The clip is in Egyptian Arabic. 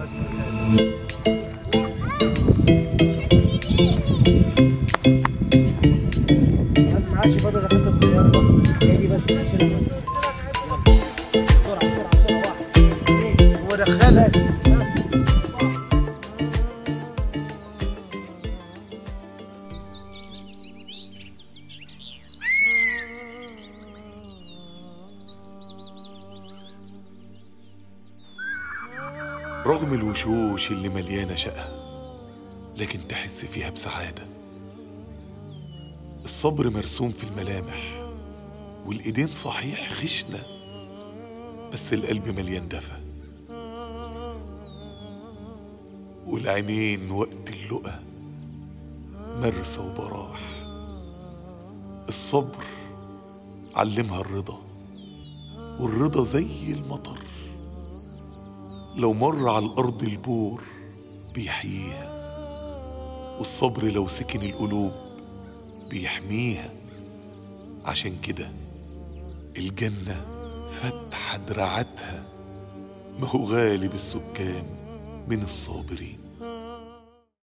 ما عادش فاضل غير حته صغيره بقى هي دي بس نشيلها بس يلا بسرعه بسرعه بسرعه واحد ودخلها رغم الوشوش اللي مليانة شقة لكن تحس فيها بسعادة الصبر مرسوم في الملامح والإيدين صحيح خشنة بس القلب مليان دفى والعينين وقت اللقا مرسى وبراح الصبر علمها الرضا والرضا زي المطر لو مر على الأرض البور بيحييها والصبر لو سكن القلوب بيحميها عشان كده الجنة فاتحة دراعاتها ما هو غالب السكان من الصابرين